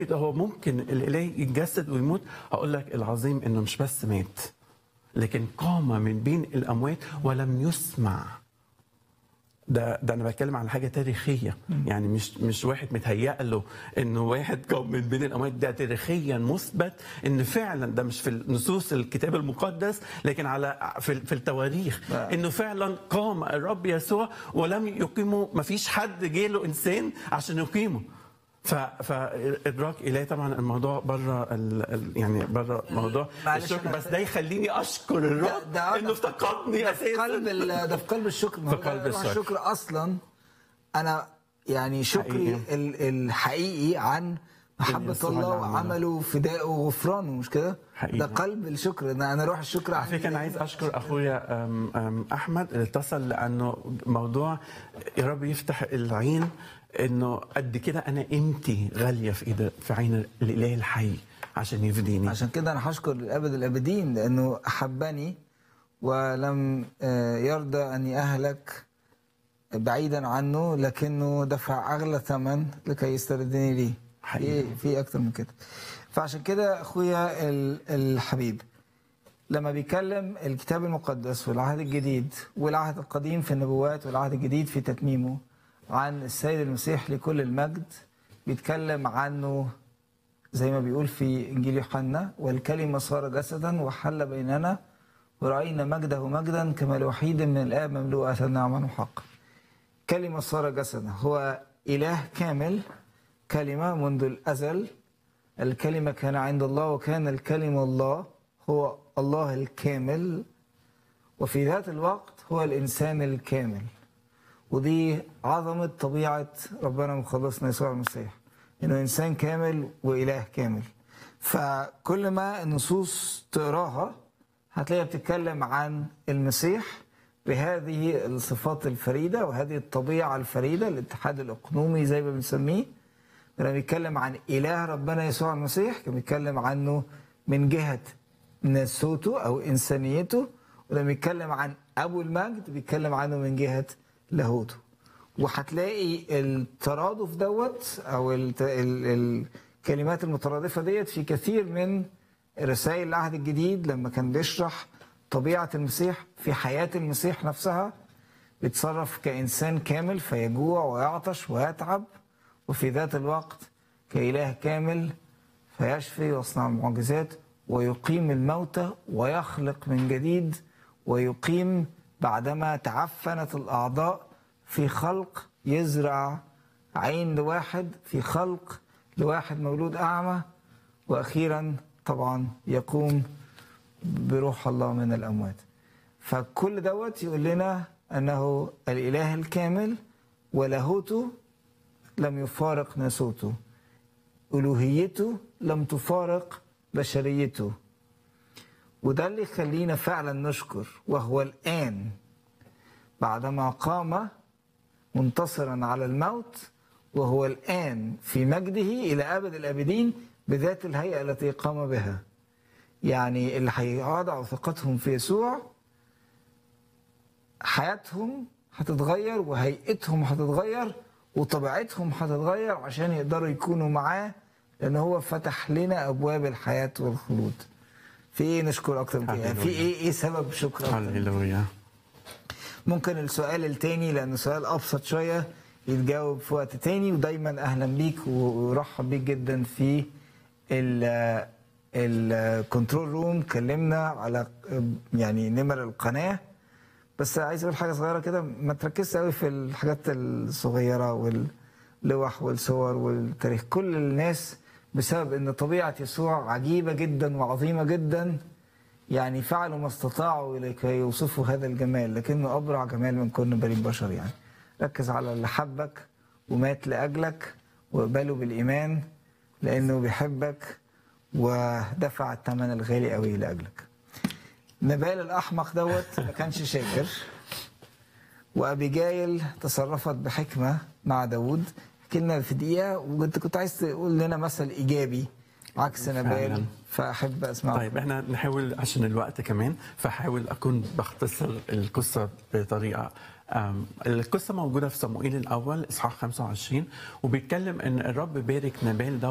ده هو ممكن الاله يتجسد ويموت هقول لك العظيم انه مش بس مات لكن قام من بين الاموات ولم يسمع ده ده انا بتكلم عن حاجه تاريخيه يعني مش مش واحد متهيأ له انه واحد قام من بين الاموات ده تاريخيا مثبت ان فعلا ده مش في نصوص الكتاب المقدس لكن على في, في التواريخ نعم. انه فعلا قام الرب يسوع ولم يقيمه ما فيش حد جه له انسان عشان يقيمه ف... فادراك الهي طبعا الموضوع بره ال... ال... يعني بره موضوع معلش الشكر أنا- بس ده يخليني اشكر الرب ده- انه افتقدني ده في قلب اساسا ال- ده في قلب الشكر ما هو في قلب ده روح الشكر. الشكر اصلا انا يعني شكري حقيقي. ال- الحقيقي عن محبة يسوع الله اللي عمله. وعمله وفدائه وغفرانه مش كده؟ حقيقي. ده قلب الشكر ده انا روح الشكر على فكره انا عايز اشكر اخويا أم، أم، احمد اللي اتصل لانه موضوع يا رب يفتح العين انه قد كده انا قيمتي غاليه في ايد في عين الاله الحي عشان يفديني عشان كده انا هشكر للابد الابدين لانه احبني ولم آه، يرضى اني اهلك بعيدا عنه لكنه دفع اغلى ثمن لكي يستردني ليه حقيقي. في في اكتر من كده فعشان كده اخويا ال- الحبيب لما بيكلم الكتاب المقدس والعهد الجديد والعهد القديم في النبوات والعهد الجديد في تتميمه عن السيد المسيح لكل المجد بيتكلم عنه زي ما بيقول في انجيل يوحنا والكلمه صار جسدا وحل بيننا وراينا مجده مجدا كما الوحيد من الاب مملوءه نعما وحقا. كلمه صار جسدا هو اله كامل كلمه منذ الازل الكلمه كان عند الله وكان الكلمه الله هو الله الكامل وفي ذات الوقت هو الانسان الكامل. ودي عظمة طبيعة ربنا مخلصنا يسوع المسيح إنه إنسان كامل وإله كامل فكل ما النصوص تقراها هتلاقيها بتتكلم عن المسيح بهذه الصفات الفريدة وهذه الطبيعة الفريدة الاتحاد الإقنومي زي ما بنسميه لما بيتكلم عن إله ربنا يسوع المسيح كان بيتكلم عنه من جهة نسوته أو إنسانيته ولما يتكلم عن أبو المجد بيتكلم عنه من جهة لاهوته وهتلاقي الترادف دوت أو الت- ال- الكلمات المترادفة ديت في كثير من رسائل العهد الجديد لما كان بيشرح طبيعة المسيح في حياة المسيح نفسها بيتصرف كإنسان كامل فيجوع ويعطش ويتعب وفي ذات الوقت كإله كامل فيشفي ويصنع المعجزات ويقيم الموتى ويخلق من جديد ويقيم بعدما تعفنت الأعضاء في خلق يزرع عين لواحد في خلق لواحد مولود أعمى وأخيرا طبعا يقوم بروح الله من الأموات فكل دوت يقول لنا أنه الإله الكامل ولاهوته لم يفارق ناسوته ألوهيته لم تفارق بشريته وده اللي يخلينا فعلا نشكر وهو الآن بعدما قام منتصرا على الموت وهو الآن في مجده إلى أبد الآبدين بذات الهيئة التي قام بها يعني اللي هيضعوا ثقتهم في يسوع حياتهم هتتغير وهيئتهم هتتغير وطبيعتهم هتتغير عشان يقدروا يكونوا معاه لان هو فتح لنا ابواب الحياه والخلود. في ايه نشكر اكتر من كده؟ يعني في هللويا. ايه ايه سبب شكر اكتر من كده؟ هللويا ممكن السؤال التاني لانه سؤال ابسط شويه يتجاوب في وقت تاني ودايما اهلا بيك ورحب بيك جدا في ال الكنترول روم كلمنا على يعني نمر القناه بس عايز اقول حاجه صغيره كده ما تركزش قوي في الحاجات الصغيره واللوح والصور والتاريخ كل الناس بسبب ان طبيعه يسوع عجيبه جدا وعظيمه جدا يعني فعلوا ما استطاعوا لكي يوصفوا هذا الجمال لكنه ابرع جمال من كل بني البشر يعني ركز على اللي حبك ومات لاجلك واقبله بالايمان لانه بيحبك ودفع الثمن الغالي قوي لاجلك نبال الاحمق دوت ما كانش شاكر وابيجايل تصرفت بحكمه مع داوود احكي لنا في دقيقه وانت كنت عايز تقول لنا مثل ايجابي عكس نبال فعلاً. فاحب اسمعك طيب احنا نحاول عشان الوقت كمان فحاول اكون بختصر القصه بطريقه أم، القصه موجوده في صموئيل الاول اصحاح 25 وبيتكلم ان الرب بارك نبال ده